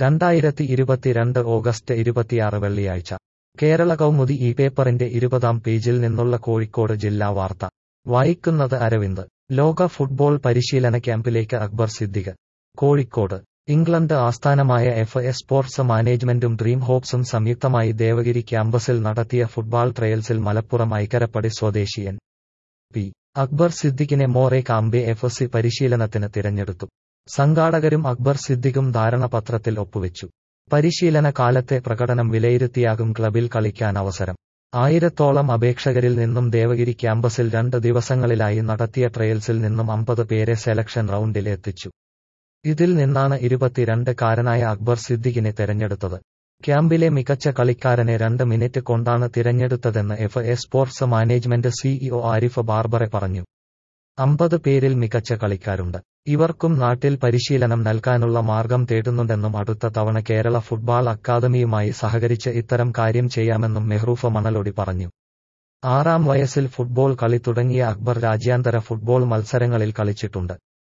രണ്ടായിരത്തി ഇരുപത്തിരണ്ട് ഓഗസ്റ്റ് ഇരുപത്തിയാറ് വെള്ളിയാഴ്ച കേരള കൗമുദി ഈ പേപ്പറിന്റെ ഇരുപതാം പേജിൽ നിന്നുള്ള കോഴിക്കോട് ജില്ലാ വാർത്ത വായിക്കുന്നത് അരവിന്ദ് ലോക ഫുട്ബോൾ പരിശീലന ക്യാമ്പിലേക്ക് അക്ബർ സിദ്ദിഖ് കോഴിക്കോട് ഇംഗ്ലണ്ട് ആസ്ഥാനമായ എഫ് എ സ്പോർട്സ് മാനേജ്മെന്റും ഡ്രീം ഹോപ്സും സംയുക്തമായി ദേവഗിരി ക്യാമ്പസിൽ നടത്തിയ ഫുട്ബോൾ ട്രയൽസിൽ മലപ്പുറം ഐക്കരപ്പടി സ്വദേശി എൻ പി അക്ബർ സിദ്ദിഖിനെ മോറെ കാംബെ എഫ് സി പരിശീലനത്തിന് തിരഞ്ഞെടുത്തു സംഘാടകരും അക്ബർ സിദ്ദിഖും ധാരണപത്രത്തിൽ ഒപ്പുവെച്ചു പരിശീലന കാലത്തെ പ്രകടനം വിലയിരുത്തിയാകും ക്ലബിൽ കളിക്കാൻ അവസരം ആയിരത്തോളം അപേക്ഷകരിൽ നിന്നും ദേവഗിരി ക്യാമ്പസിൽ രണ്ട് ദിവസങ്ങളിലായി നടത്തിയ ട്രയൽസിൽ നിന്നും അമ്പത് പേരെ സെലക്ഷൻ റൗണ്ടിൽ എത്തിച്ചു ഇതിൽ നിന്നാണ് ഇരുപത്തിരണ്ട് കാരനായ അക്ബർ സിദ്ദിഖിനെ തെരഞ്ഞെടുത്തത് ക്യാമ്പിലെ മികച്ച കളിക്കാരനെ രണ്ട് മിനിറ്റ് കൊണ്ടാണ് തിരഞ്ഞെടുത്തതെന്ന് F A sports management CEO Arif ബാർബറെ പറഞ്ഞു അമ്പത് പേരിൽ മികച്ച കളിക്കാരുണ്ട് ഇവർക്കും നാട്ടിൽ പരിശീലനം നൽകാനുള്ള മാർഗം തേടുന്നുണ്ടെന്നും അടുത്ത തവണ കേരള ഫുട്ബോൾ അക്കാദമിയുമായി സഹകരിച്ച് ഇത്തരം കാര്യം ചെയ്യാമെന്നും മെഹ്റൂഫ മണലൊടി പറഞ്ഞു ആറാം വയസ്സിൽ ഫുട്ബോൾ കളി തുടങ്ങിയ അക്ബർ രാജ്യാന്തര ഫുട്ബോൾ മത്സരങ്ങളിൽ കളിച്ചിട്ടുണ്ട്